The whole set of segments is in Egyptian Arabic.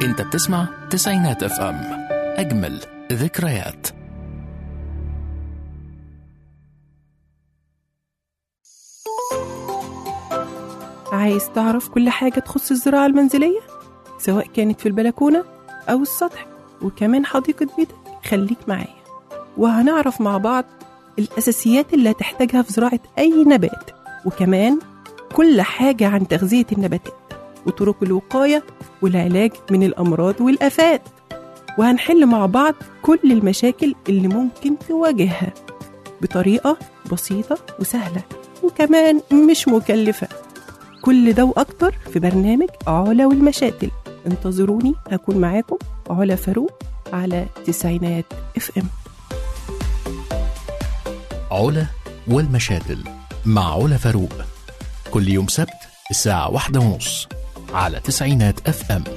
انت بتسمع تسعينات اف ام اجمل ذكريات عايز تعرف كل حاجة تخص الزراعة المنزلية سواء كانت في البلكونة أو السطح وكمان حديقة بيتك خليك معايا وهنعرف مع بعض الأساسيات اللي هتحتاجها في زراعة أي نبات وكمان كل حاجة عن تغذية النباتات وطرق الوقاية والعلاج من الأمراض والآفات وهنحل مع بعض كل المشاكل اللي ممكن تواجهها بطريقة بسيطة وسهلة وكمان مش مكلفة كل ده وأكتر في برنامج علا والمشاتل انتظروني هكون معاكم علا فاروق على تسعينات اف ام علا والمشاتل مع علا فاروق كل يوم سبت الساعة واحدة ونص على تسعينات اف ام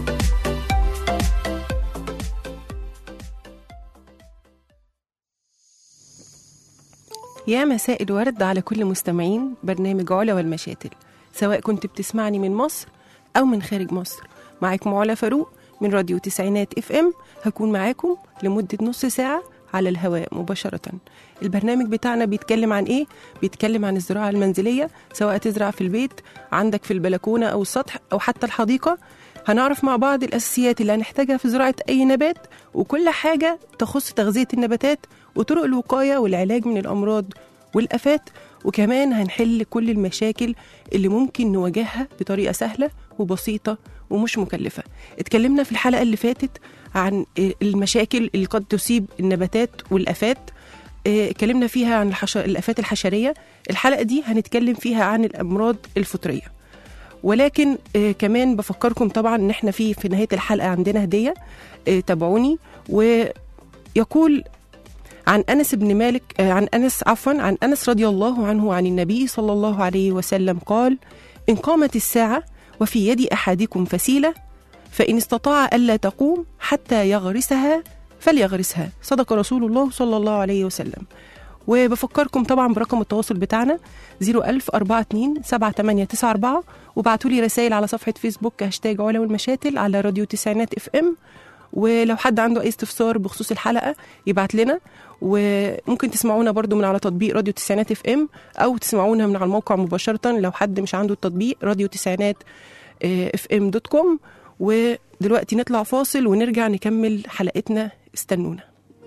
يا مساء الورد على كل مستمعين برنامج علا والمشاتل سواء كنت بتسمعني من مصر أو من خارج مصر معاكم علا فاروق من راديو تسعينات اف ام هكون معاكم لمدة نص ساعة على الهواء مباشرة البرنامج بتاعنا بيتكلم عن ايه؟ بيتكلم عن الزراعة المنزلية سواء تزرع في البيت عندك في البلكونة أو السطح أو حتى الحديقة هنعرف مع بعض الأساسيات اللي هنحتاجها في زراعة أي نبات وكل حاجة تخص تغذية النباتات وطرق الوقاية والعلاج من الأمراض والآفات وكمان هنحل كل المشاكل اللي ممكن نواجهها بطريقة سهلة وبسيطة ومش مكلفة اتكلمنا في الحلقة اللي فاتت عن المشاكل اللي قد تصيب النباتات والآفات اه، اتكلمنا فيها عن الحش... الآفات الحشرية الحلقة دي هنتكلم فيها عن الأمراض الفطرية ولكن آه كمان بفكركم طبعا ان احنا في في نهايه الحلقه عندنا هديه آه تابعوني ويقول عن انس بن مالك آه عن انس عفوا عن انس رضي الله عنه عن النبي صلى الله عليه وسلم قال ان قامت الساعه وفي يد احدكم فسيله فان استطاع الا تقوم حتى يغرسها فليغرسها صدق رسول الله صلى الله عليه وسلم وبفكركم طبعا برقم التواصل بتاعنا 01042 7894 وبعتوا لي رسائل على صفحة فيسبوك هاشتاج علا والمشاتل على راديو تسعينات اف ام ولو حد عنده اي استفسار بخصوص الحلقة يبعت لنا وممكن تسمعونا برضو من على تطبيق راديو تسعينات اف ام او تسمعونا من على الموقع مباشرة لو حد مش عنده التطبيق راديو تسعينات اف ام دوت كوم ودلوقتي نطلع فاصل ونرجع نكمل حلقتنا استنونا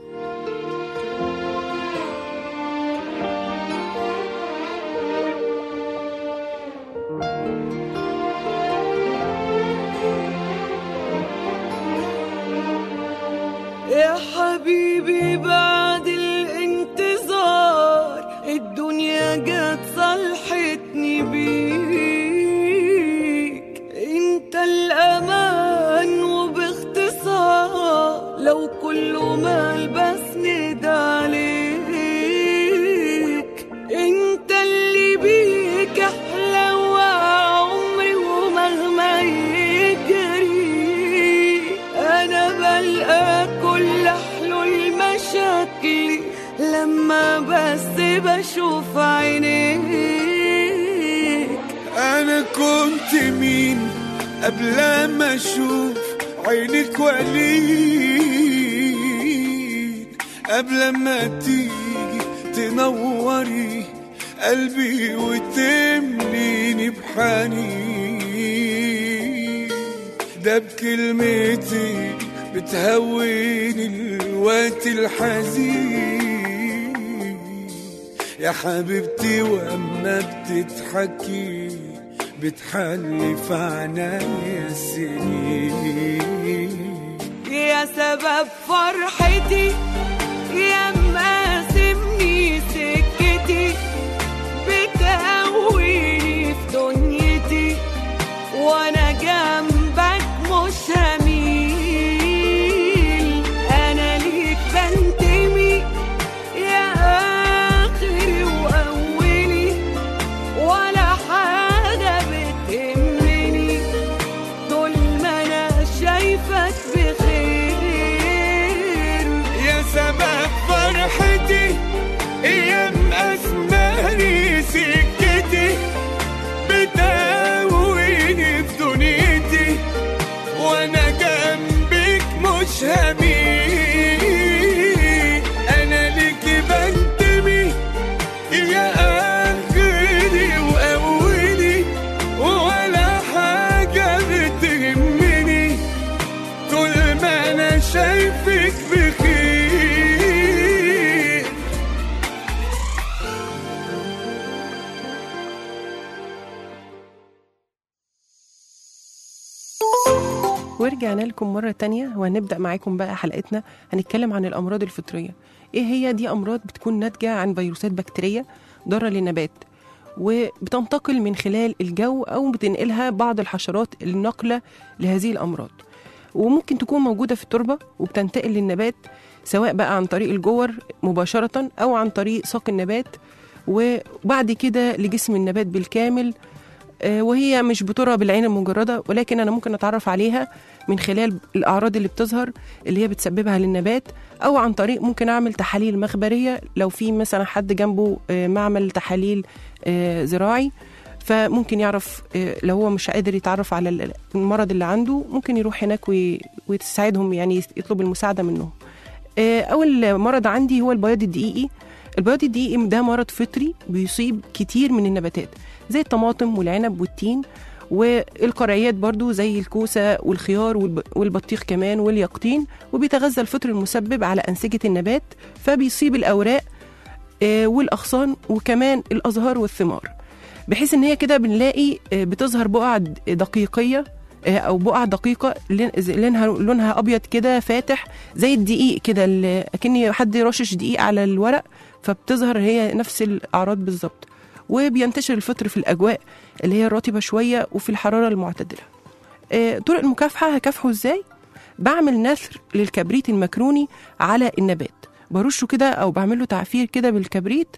يا حبيبي بعد الانتظار الدنيا جت صلحتني بيك انت الامان وباختصار لو كله مال بس ندى عليك انت اللي بيك احلى وعمري ومهما يجري انا بلقى كل حلول مشاكلي لما بس بشوف عينيك انا كنت مين قبل ما اشوف عينك وليد قبل ما تيجي تنوري قلبي وتمليني بحنين ده بكلمتك بتهوني الوقت الحزين يا حبيبتي واما بتضحكي بتحلي في عنايا السنين يا سبب فرحتي يا مقاسمني سكتي بتقويني في دنيتي وانا جنبك مش هميل انا ليك بنتمي يا اخري واولي ولا حاجه بتهمني طول ما انا شايفك بخير يا سبب فرحتي هميل انا ليكي بنتمي يا اخري واولي ولا حاجه بتهمني طول ما انا شايفك بخير ورجعنا لكم مرة تانية وهنبدأ معاكم بقى حلقتنا هنتكلم عن الأمراض الفطرية إيه هي دي أمراض بتكون ناتجة عن فيروسات بكتيرية ضارة للنبات وبتنتقل من خلال الجو أو بتنقلها بعض الحشرات الناقلة لهذه الأمراض وممكن تكون موجودة في التربة وبتنتقل للنبات سواء بقى عن طريق الجور مباشرة أو عن طريق ساق النبات وبعد كده لجسم النبات بالكامل آه، وهي مش بترى بالعين المجردة ولكن أنا ممكن أتعرف عليها من خلال الأعراض اللي بتظهر اللي هي بتسببها للنبات أو عن طريق ممكن أعمل تحاليل مخبرية لو في مثلا حد جنبه آه، معمل تحاليل آه، زراعي فممكن يعرف آه، لو هو مش قادر يتعرف على ال- المرض اللي عنده ممكن يروح هناك وي- ويساعدهم يعني يطلب المساعدة منهم آه، أول مرض عندي هو البياض الدقيقي البياض الدقيقي ده مرض فطري بيصيب كتير من النباتات زي الطماطم والعنب والتين والقرعيات برضو زي الكوسة والخيار والب- والبطيخ كمان واليقطين وبيتغذى الفطر المسبب على أنسجة النبات فبيصيب الأوراق آه، والأغصان وكمان الأزهار والثمار بحيث إن هي كده بنلاقي آه، بتظهر بقع د- دقيقية آه، أو بقع دقيقة لون- لونها لونها أبيض كده فاتح زي الدقيق كده اللي- أكني حد رشش دقيق على الورق فبتظهر هي نفس الأعراض بالظبط وبينتشر الفطر في الأجواء اللي هي الرطبة شوية وفي الحرارة المعتدلة آه، طرق المكافحة هكافحه إزاي؟ بعمل نثر للكبريت المكروني على النبات برشه كده أو بعمل له تعفير كده بالكبريت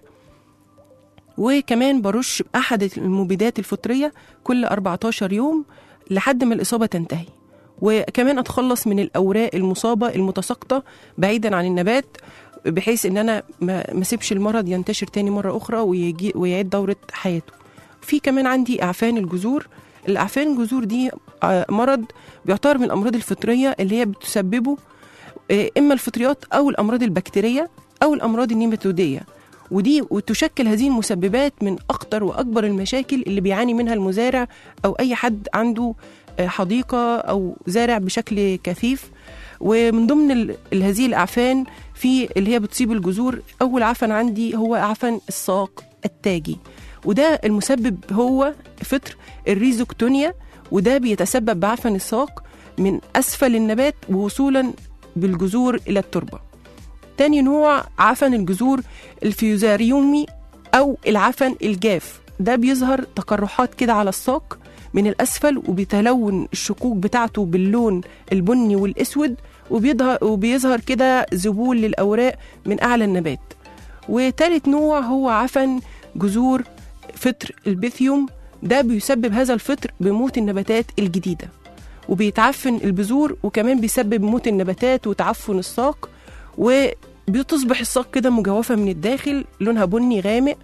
وكمان برش أحد المبيدات الفطرية كل 14 يوم لحد ما الإصابة تنتهي وكمان أتخلص من الأوراق المصابة المتساقطة بعيدا عن النبات بحيث ان انا ما ما اسيبش المرض ينتشر تاني مره اخرى ويجي ويعيد دوره حياته في كمان عندي اعفان الجذور الاعفان الجذور دي آه، مرض بيعتبر من الامراض الفطريه اللي هي بتسببه آه، اما الفطريات او الامراض البكتيريه او الامراض النيماتوديه ودي وتشكل هذه المسببات من اخطر واكبر المشاكل اللي بيعاني منها المزارع او اي حد عنده آه، حديقه او زارع بشكل كثيف ومن ضمن ال- ال- هذه الاعفان في اللي هي بتصيب الجذور اول عفن عندي هو عفن الساق التاجي وده المسبب هو فطر الريزوكتونيا وده بيتسبب بعفن الساق من اسفل النبات ووصولا بالجذور الى التربه تاني نوع عفن الجذور الفيوزاريومي او العفن الجاف ده بيظهر تقرحات كده على الساق من الاسفل وبيتلون الشقوق بتاعته باللون البني والاسود وبيظهر وبيظهر كده ذبول للاوراق من اعلى النبات وتالت نوع هو عفن جذور فطر البيثيوم ده بيسبب هذا الفطر بموت النباتات الجديده وبيتعفن البذور وكمان بيسبب موت النباتات وتعفن الساق وبتصبح الساق كده مجوفه من الداخل لونها بني غامق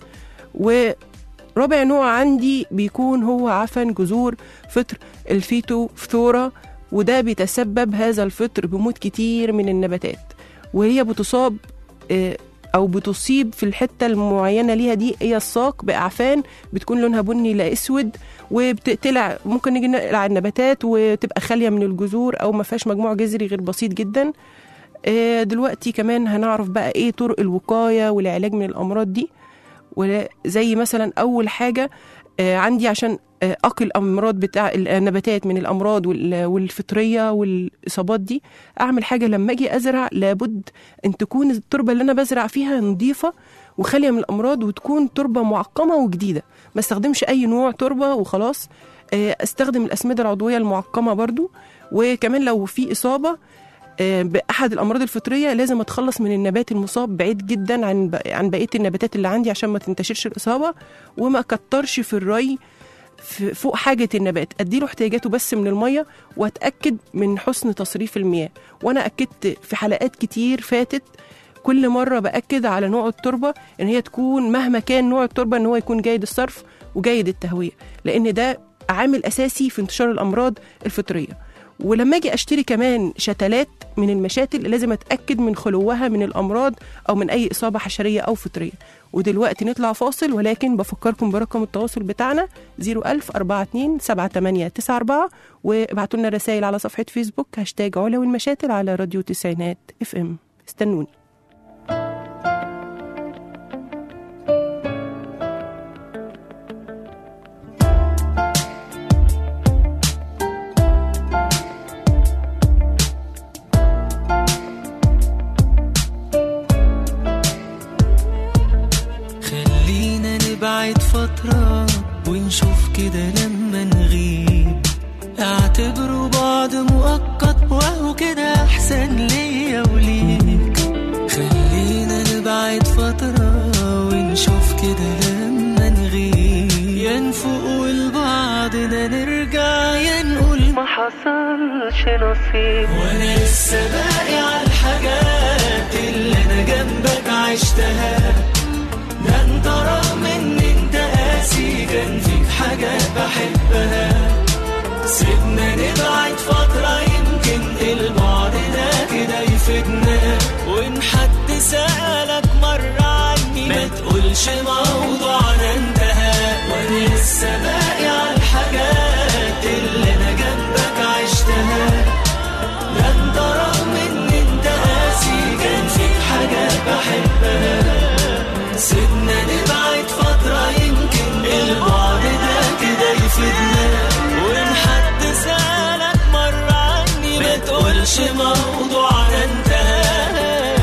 ورابع نوع عندي بيكون هو عفن جذور فطر الفيتوفثورا وده بيتسبب هذا الفطر بموت كتير من النباتات وهي بتصاب آه، او بتصيب في الحته المعينه ليها دي هي الساق باعفان بتكون لونها بني لا اسود وبتقلع ممكن نيجي نقلع النباتات وتبقى خاليه من الجذور او ما فيهاش مجموع جذري غير بسيط جدا آه، دلوقتي كمان هنعرف بقى ايه طرق الوقايه والعلاج من الامراض دي وزي مثلا اول حاجه آه، عندي عشان آه، اقي الامراض بتاع النباتات من الامراض وال- والفطريه والاصابات دي اعمل حاجه لما اجي ازرع لابد ان تكون التربه اللي انا بزرع فيها نظيفه وخاليه من الامراض وتكون تربه معقمه وجديده ما استخدمش اي نوع تربه وخلاص آه، استخدم الاسمده العضويه المعقمه برضو وكمان لو في اصابه آه، باحد الامراض الفطريه لازم اتخلص من النبات المصاب بعيد جدا عن ب- عن بقيه النباتات اللي عندي عشان ما تنتشرش الاصابه وما اكترش في الري في- فوق حاجه النبات اديله احتياجاته بس من الميه واتاكد من حسن تصريف المياه وانا اكدت في حلقات كتير فاتت كل مره باكد على نوع التربه ان هي تكون مهما كان نوع التربه ان هو يكون جيد الصرف وجيد التهويه لان ده عامل اساسي في انتشار الامراض الفطريه ولما اجي اشتري كمان شتلات من المشاتل لازم اتاكد من خلوها من الامراض او من اي اصابه حشريه او فطريه ودلوقتي نطلع فاصل ولكن بفكركم برقم التواصل بتاعنا 01000 42 7894 وابعتوا لنا رسائل على صفحه فيسبوك هاشتاج علا والمشاتل على راديو تسعينات اف ام استنوني خلينا نبعد فترة ونشوف كده لما نغيب اعتبره بعد مؤقت وهو كده احسن ليا وليك خلينا نبعد فترة ونشوف كده لما نغيب يا نفوق لبعضنا نرجع يا نقول ما حصلش نصيب وانا لسه باقي على الحاجات اللي انا جنبك عشتها ده انت رغم ان انت قاسي كان فيك حاجات بحبها سيبنا نبعد فترة يمكن البعد ده كده يفيدنا وان حد سألك مرة عني ما تقولش موضوعنا انتهى وانا لسه باقي على الحاجات اللي انا جنبك عشتها ده انت رغم ان انت قاسي كان فيك حاجات بحبها سيبنا نبعد فترة يمكن البعد ده كده يفيدنا وإن حد سألك مرة عني ما تقولش موضوعنا انتهى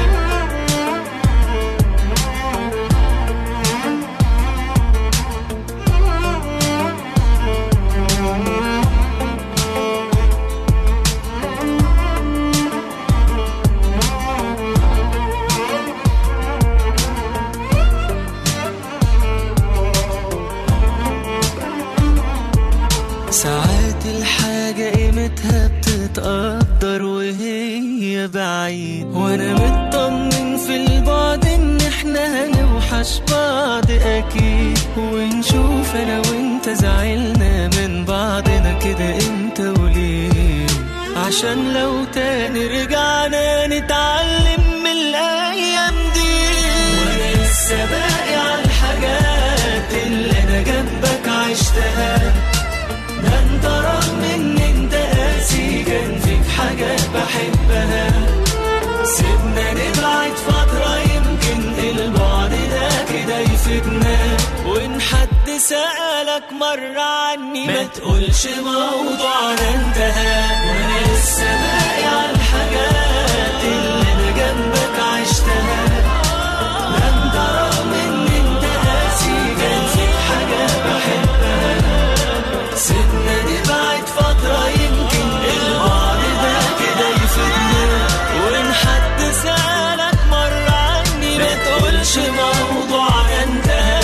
ساعات الحاجة قيمتها بتتقدر وهي بعيد وانا مطمن في البعد ان احنا هنوحش بعض اكيد ونشوف انا وانت زعلنا من بعضنا كده امتى وليه عشان لو تاني رجعنا نتعلم من الايام دي وانا لسه باقي على الحاجات اللي انا جنبك عشتها ده انت رغم ان انت قاسي كان فيك حاجات بحبها سيبنا نبعد فترة يمكن البعد ده كده يفيدنا وان حد سألك مرة عني ما تقولش موضوعنا انتهى وانا لسه باقي على الحاجات اللي انا جنبك عشتها ده انت رغم ان انت قاسي كان فيك حاجات بحبها سيبنا نبعد فترة يمكن البعد ده كده يفيدنا وإن حد سألك مرة عني ما تقولش موضوعنا انتهى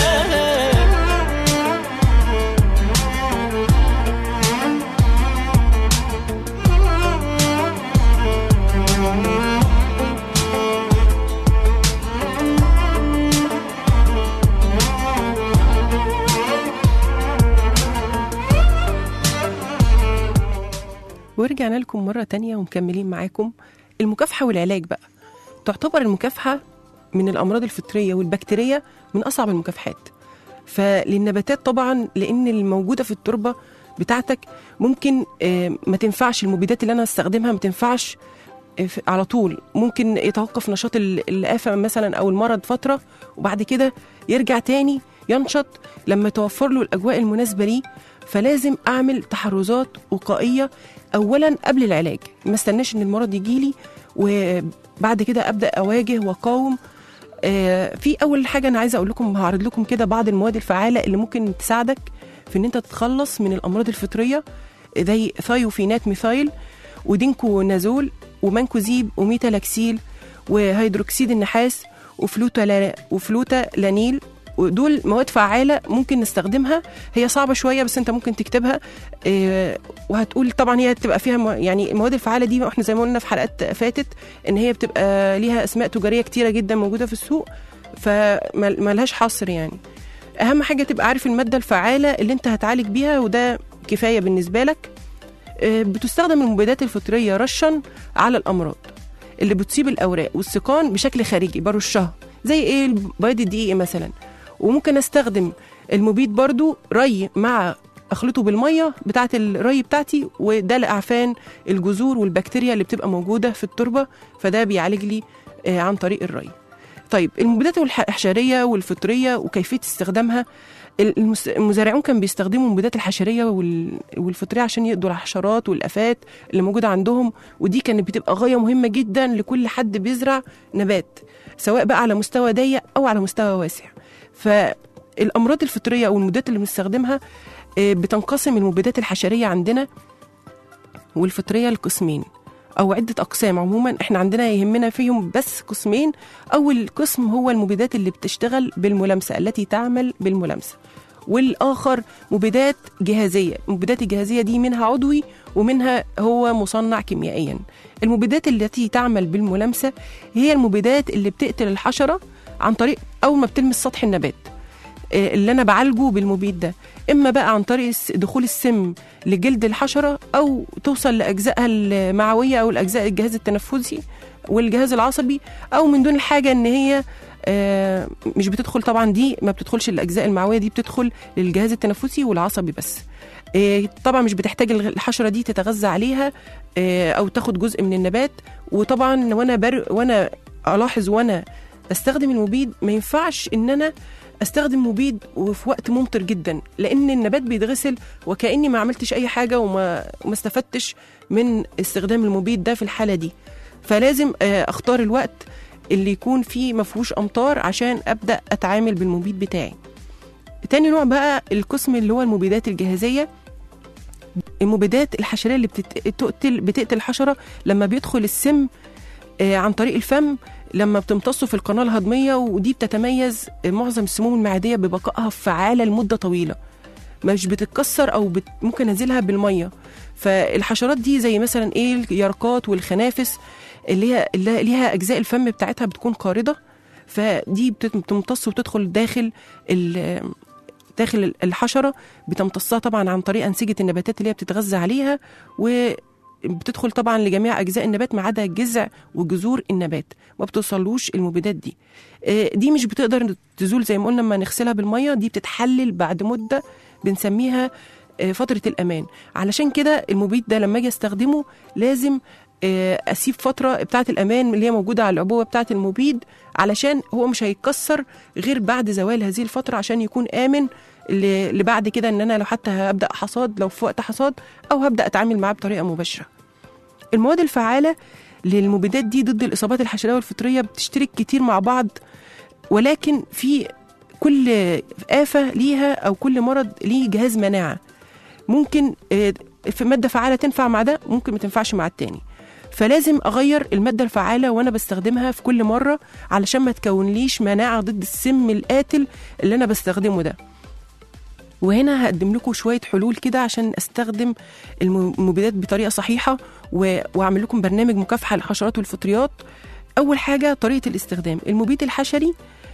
ورجعنا لكم مرة تانية ومكملين معاكم المكافحة والعلاج بقى تعتبر المكافحة من الأمراض الفطرية والبكتيرية من أصعب المكافحات فللنباتات طبعا لأن الموجودة في التربة بتاعتك ممكن آه، ما تنفعش المبيدات اللي أنا استخدمها ما تنفعش آه، في- على طول ممكن يتوقف نشاط ال- الآفة مثلا أو المرض فترة وبعد كده يرجع تاني ينشط لما توفر له الأجواء المناسبة ليه فلازم أعمل تحرزات وقائية أولا قبل العلاج ما استناش إن المرض يجيلي وبعد كده أبدأ أواجه وأقاوم آه، في أول حاجة أنا عايزة أقول لكم هعرض لكم كده بعض المواد الفعالة اللي ممكن تساعدك في إن أنت تتخلص من الأمراض الفطرية زي ثايوفينات ميثايل ودينكونازول ومانكوزيب وميتالاكسيل وهيدروكسيد النحاس وفلوتا وفلوتا لانيل ودول مواد فعالة ممكن نستخدمها هي صعبة شوية بس انت ممكن تكتبها آه، وهتقول طبعا هي تبقى فيها م- يعني المواد الفعالة دي احنا زي ما قلنا في حلقات فاتت ان هي بتبقى ليها اسماء تجارية كتيرة جدا موجودة في السوق فملهاش حصر يعني اهم حاجة تبقى عارف المادة الفعالة اللي انت هتعالج بيها وده كفاية بالنسبة لك آه، بتستخدم المبيدات الفطريه رشا على الامراض اللي بتصيب الاوراق والسقان بشكل خارجي برشها زي ايه بيض الدقيق مثلا وممكن استخدم المبيد برضو ري مع اخلطه بالميه بتاعه الري بتاعتي وده لاعفان الجذور والبكتيريا اللي بتبقى موجوده في التربه فده بيعالج لي آه، عن طريق الري طيب المبيدات الحشريه والفطريه وكيفيه استخدامها المس- المزارعون كانوا بيستخدموا المبيدات الحشريه وال- والفطريه عشان يقضوا على الحشرات والافات اللي موجوده عندهم ودي كانت بتبقى غايه مهمه جدا لكل حد بيزرع نبات سواء بقى على مستوى ضيق او على مستوى واسع فالامراض الفطريه او المبيدات اللي بنستخدمها آه، بتنقسم المبيدات الحشريه عندنا والفطريه لقسمين او عده اقسام عموما احنا عندنا يهمنا فيهم بس قسمين اول قسم هو المبيدات اللي بتشتغل بالملامسه التي تعمل بالملامسه والاخر مبيدات جهازيه المبيدات الجهازيه دي منها عضوي ومنها هو مصنع كيميائيا المبيدات التي تعمل بالملامسه هي المبيدات اللي بتقتل الحشره عن طريق اول ما بتلمس سطح النبات آه، اللي انا بعالجه بالمبيد ده اما بقى عن طريق الس- دخول السم لجلد الحشره او توصل لاجزائها المعويه او الاجزاء الجهاز التنفسي والجهاز العصبي او من دون الحاجه ان هي آه، مش بتدخل طبعا دي ما بتدخلش الاجزاء المعويه دي بتدخل للجهاز التنفسي والعصبي بس آه، طبعا مش بتحتاج الغ- الحشره دي تتغذى عليها آه، او تاخد جزء من النبات وطبعا وانا بر وانا الاحظ وانا بستخدم المبيد ما ينفعش ان انا استخدم مبيد وفي وقت ممطر جدا لان النبات بيتغسل وكاني ما عملتش اي حاجه وما ما استفدتش من استخدام المبيد ده في الحاله دي فلازم آه، اختار الوقت اللي يكون فيه ما فيهوش امطار عشان ابدا اتعامل بالمبيد بتاعي تاني نوع بقى القسم اللي هو المبيدات الجاهزيه المبيدات الحشريه اللي بتقتل بتقتل الحشره لما بيدخل السم آه، عن طريق الفم لما بتمتصه في القناه الهضميه ودي بتتميز معظم السموم المعديه ببقائها فعاله لمده طويله مش بتتكسر او بت... ممكن انزلها بالميه فالحشرات دي زي مثلا ايه اليرقات والخنافس اللي هي اللي ليها اجزاء الفم بتاعتها بتكون قارضه فدي بتت- بتمتص وتدخل داخل ال... داخل الحشره بتمتصها طبعا عن طريق انسجه النباتات اللي هي بتتغذى عليها وبتدخل طبعا لجميع اجزاء النبات ما عدا جذع وجذور النبات ما بتوصلوش المبيدات دي آه، دي مش بتقدر تزول زي ما قلنا لما نغسلها بالميه دي بتتحلل بعد مده بنسميها آه، فتره الامان علشان كده المبيد ده لما اجي استخدمه لازم آه، اسيب فتره بتاعه الامان اللي هي موجوده على العبوه بتاعه المبيد علشان هو مش هيتكسر غير بعد زوال هذه الفتره عشان يكون امن ل- لبعد كده ان انا لو حتى هبدا حصاد لو في وقت حصاد او هبدا اتعامل معاه بطريقه مباشره المواد الفعاله للمبيدات دي ضد الاصابات الحشريه والفطريه بتشترك كتير مع بعض ولكن في كل آفة ليها أو كل مرض ليه جهاز مناعة ممكن آه، في مادة فعالة تنفع مع ده ممكن ما تنفعش مع التاني فلازم أغير المادة الفعالة وأنا بستخدمها في كل مرة علشان ما تكونليش مناعة ضد السم القاتل اللي أنا بستخدمه ده وهنا هقدم لكم شويه حلول كده عشان استخدم الم- المبيدات بطريقه صحيحه و- واعمل لكم برنامج مكافحه للحشرات والفطريات اول حاجه طريقه الاستخدام المبيد الحشري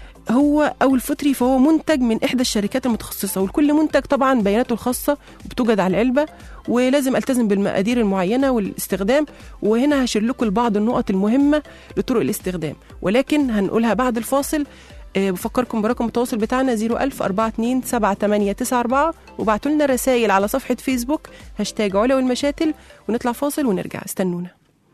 هو او الفطري فهو منتج من احدى الشركات المتخصصه والكل منتج طبعا بياناته الخاصه وبتوجد على العلبه ولازم التزم بالمقادير المعينه والاستخدام وهنا هشير لكم بعض النقط المهمه لطرق الاستخدام ولكن هنقولها بعد الفاصل آه، بفكركم برقم التواصل بتاعنا 01000 42 7894 وبعتوا لنا رسائل على صفحة فيسبوك هاشتاج علا والمشاتل ونطلع فاصل ونرجع استنونا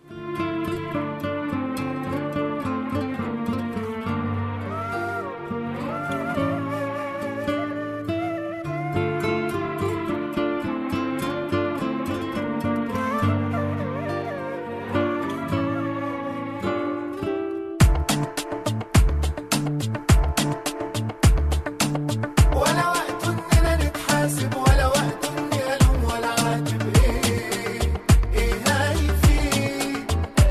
ولا وقت اننا نتحاسب ولا وقت اني الوم ولا عاتب ايه ايه هيفيد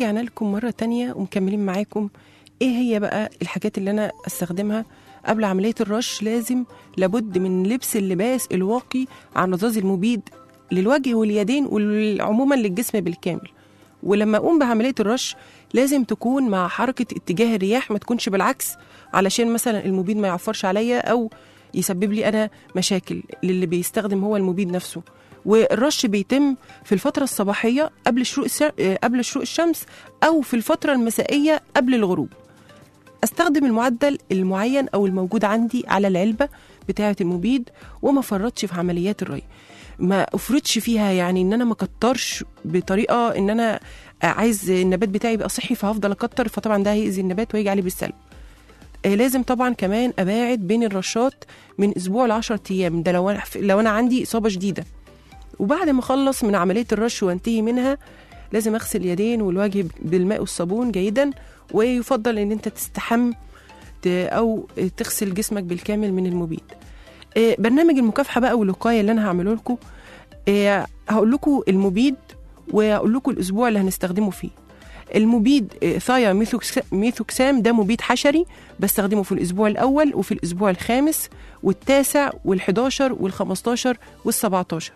ورجعنا لكم مرة تانية ومكملين معاكم ايه هي بقى الحاجات اللي انا استخدمها قبل عملية الرش لازم لابد من لبس اللباس الواقي عن الرذاذ المبيد للوجه واليدين وعموما للجسم بالكامل ولما اقوم بعملية الرش لازم تكون مع حركة اتجاه الرياح ما تكونش بالعكس علشان مثلا المبيد ما يعفرش عليا او يسبب لي انا مشاكل للي بيستخدم هو المبيد نفسه والرش بيتم في الفترة الصباحية قبل شروق الس- آه، قبل شروق الشمس أو في الفترة المسائية قبل الغروب. استخدم المعدل المعين او الموجود عندي على العلبه بتاعه المبيد وما فرطش في عمليات الري ما افرطش فيها يعني ان انا ما كترش بطريقه ان انا عايز النبات بتاعي يبقى صحي فهفضل اكتر فطبعا ده هيأذي النبات ويجي عليه بالسلب آه، لازم طبعا كمان اباعد بين الرشات من اسبوع ل 10 ايام ده لو انا لو انا عندي اصابه شديده وبعد ما اخلص من عمليه الرش وانتهي منها لازم اغسل اليدين والوجه بالماء والصابون جيدا ويفضل ان انت تستحم ت- او تغسل جسمك بالكامل من المبيد آه، برنامج المكافحه بقى والوقايه اللي انا هعمله لكم آه، هقول لكم المبيد وهقول لكم الاسبوع اللي هنستخدمه فيه المبيد آه، ثايا ميثوكس- ميثوكسام ده مبيد حشري بستخدمه في الاسبوع الاول وفي الاسبوع الخامس والتاسع وال11 وال15 وال17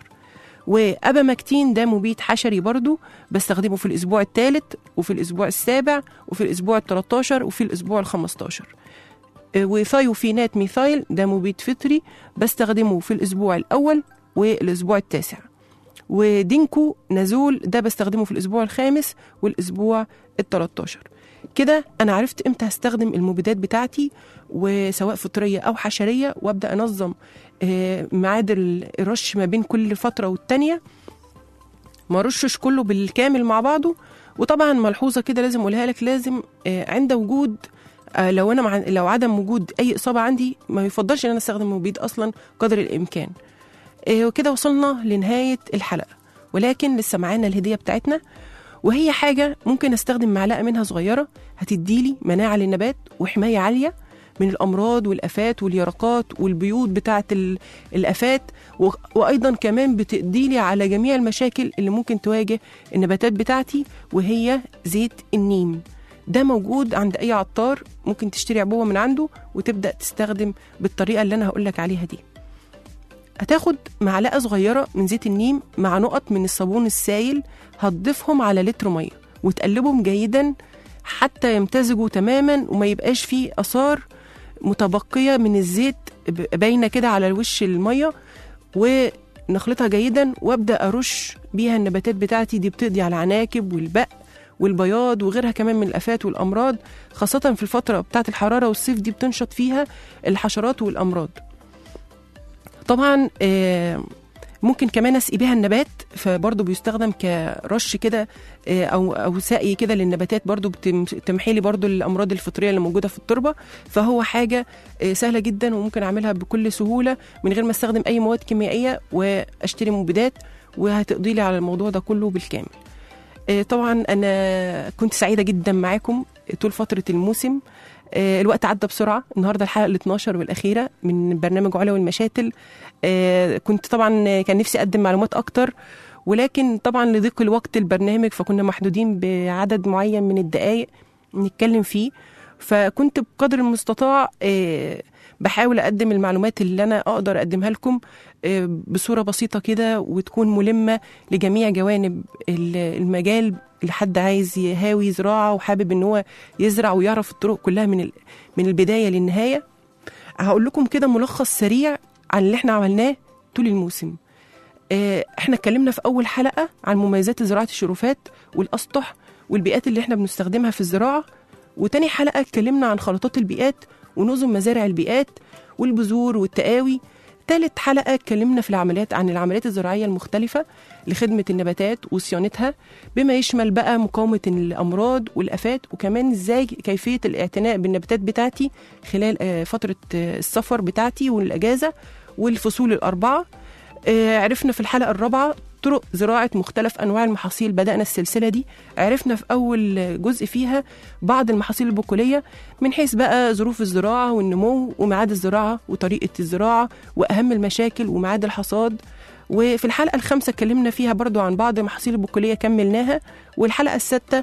وابامكتين ده مبيد حشري برضو بستخدمه في الاسبوع الثالث وفي الاسبوع السابع وفي الاسبوع ال13 وفي الاسبوع ال15 وثايوفينات ميثايل ده مبيد فطري بستخدمه في الاسبوع الاول والاسبوع التاسع ودينكو نازول ده بستخدمه في الاسبوع الخامس والاسبوع ال13 كده انا عرفت امتى هستخدم المبيدات بتاعتي وسواء فطريه او حشريه وابدا انظم آه، ميعاد ال- الرش ما بين كل فتره والتانيه ما رشش كله بالكامل مع بعضه وطبعا ملحوظه كده لازم اقولها لك لازم آه، عند وجود آه، لو انا مع لو عدم وجود اي اصابه عندي ما يفضلش ان انا استخدم مبيد اصلا قدر الامكان آه، وكده وصلنا لنهايه الحلقه ولكن لسه معانا الهديه بتاعتنا وهي حاجه ممكن استخدم معلقه منها صغيره هتديلي مناعه للنبات وحمايه عاليه من الامراض والافات واليرقات والبيوض بتاعه ال- الافات و- وايضا كمان بتقضيلي على جميع المشاكل اللي ممكن تواجه النباتات بتاعتي وهي زيت النيم ده موجود عند اي عطار ممكن تشتري عبوه من عنده وتبدا تستخدم بالطريقه اللي انا هقول لك عليها دي هتاخد معلقه صغيره من زيت النيم مع نقط من الصابون السائل هتضيفهم على لتر ميه وتقلبهم جيدا حتى يمتزجوا تماما وما يبقاش فيه اثار متبقيه من الزيت ب- باينه كده على وش الميه ونخلطها جيدا وابدا ارش بيها النباتات بتاعتي دي بتقضي على العناكب والبق والبياض وغيرها كمان من الافات والامراض خاصه في الفتره بتاعه الحراره والصيف دي بتنشط فيها الحشرات والامراض طبعا آه، ممكن كمان اسقي بيها النبات فبرضه بيستخدم كرش كده آه، او او سقي كده للنباتات برضه بتمحي لي برضه الامراض الفطريه اللي موجوده في التربه فهو حاجه آه، سهله جدا وممكن اعملها بكل سهوله من غير ما استخدم اي مواد كيميائيه واشتري مبيدات وهتقضي لي على الموضوع ده كله بالكامل آه، طبعا انا كنت سعيده جدا معاكم طول فتره الموسم آه، الوقت عدى بسرعه النهارده الحلقه ال 12 والاخيره من برنامج علا والمشاتل آه، كنت طبعا كان نفسي اقدم معلومات اكتر ولكن طبعا لضيق الوقت البرنامج فكنا محدودين بعدد معين من الدقائق نتكلم فيه فكنت بقدر المستطاع آه، بحاول اقدم المعلومات اللي انا اقدر اقدمها لكم آه، بصوره بسيطه كده وتكون ملمه لجميع جوانب ال- المجال لحد عايز يهاوي زراعه وحابب ان هو يزرع ويعرف الطرق كلها من ال- من البدايه للنهايه هقول لكم كده ملخص سريع عن اللي احنا عملناه طول الموسم آه، احنا اتكلمنا في اول حلقه عن مميزات زراعه الشرفات والاسطح والبيئات اللي احنا بنستخدمها في الزراعه وتاني حلقه اتكلمنا عن خلطات البيئات ونظم مزارع البيئات والبذور والتقاوي تالت حلقة اتكلمنا في العمليات عن العمليات الزراعية المختلفة لخدمة النباتات وصيانتها بما يشمل بقى مقاومة الأمراض والآفات وكمان ازاي كيفية الاعتناء بالنباتات بتاعتي خلال آه، فترة آه، السفر بتاعتي والأجازة والفصول الأربعة آه، عرفنا في الحلقة الرابعة طرق زراعة مختلف أنواع المحاصيل بدأنا السلسلة دي عرفنا في أول جزء فيها بعض المحاصيل البقولية من حيث بقى ظروف الزراعة والنمو وميعاد الزراعة وطريقة الزراعة وأهم المشاكل وميعاد الحصاد وفي الحلقة الخامسة اتكلمنا فيها برضو عن بعض المحاصيل البقولية كملناها والحلقة السادسة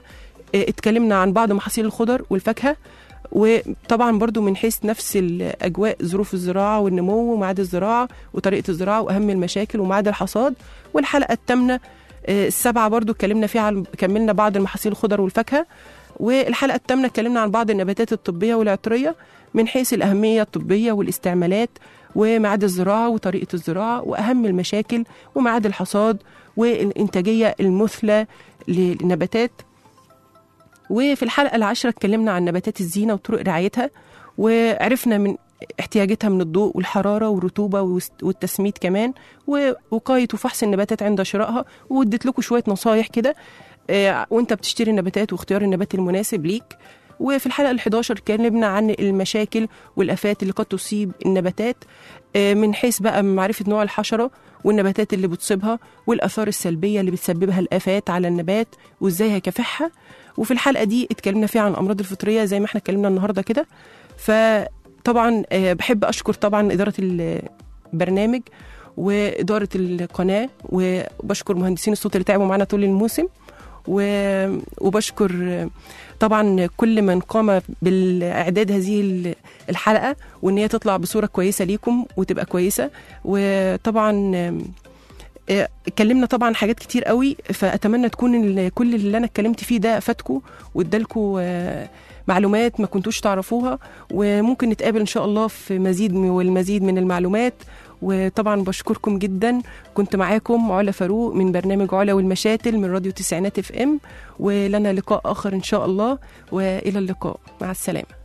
آه، اتكلمنا عن بعض محاصيل الخضر والفاكهه وطبعا برضو من حيث نفس الاجواء ظروف الزراعه والنمو وميعاد الزراعه وطريقه الزراعه واهم المشاكل وميعاد الحصاد والحلقه الثامنه آه، السبعه برضو اتكلمنا فيها عن كملنا بعض المحاصيل الخضر والفاكهه والحلقه الثامنه اتكلمنا عن بعض النباتات الطبيه والعطريه من حيث الاهميه الطبيه والاستعمالات وميعاد الزراعه وطريقه الزراعه واهم المشاكل وميعاد الحصاد والانتاجيه المثلى للنباتات وفي الحلقه العاشره اتكلمنا عن نباتات الزينه وطرق رعايتها وعرفنا من احتياجاتها من الضوء والحراره والرطوبه والس- والتسميد كمان ووقايه وفحص النباتات عند شرائها واديت لكم شويه نصايح كده آه، وانت بتشتري النباتات واختيار النبات المناسب ليك وفي الحلقه ال11 اتكلمنا عن المشاكل والافات اللي قد تصيب النباتات آه، من حيث بقى معرفه نوع الحشره والنباتات اللي بتصيبها والاثار السلبيه اللي بتسببها الافات على النبات وازاي هيكافحها وفي الحلقه دي اتكلمنا فيها عن الامراض الفطريه زي ما احنا اتكلمنا النهارده كده فطبعا آه، بحب اشكر طبعا اداره البرنامج واداره القناه وبشكر مهندسين الصوت اللي تعبوا معانا طول الموسم و- وبشكر آه، طبعا كل من قام بالاعداد هذه ال- الحلقه وان هي تطلع بصوره كويسه ليكم وتبقى كويسه وطبعا آم، آه، اتكلمنا طبعا حاجات كتير قوي فاتمنى تكون ال- كل اللي انا اتكلمت فيه ده فاتكم وادالكم آه، معلومات ما كنتوش تعرفوها وممكن نتقابل ان شاء الله في مزيد من- والمزيد من المعلومات وطبعا بشكركم جدا كنت معاكم علا فاروق من برنامج علا والمشاتل من راديو تسعينات اف ام ولنا لقاء اخر ان شاء الله والى اللقاء مع السلامه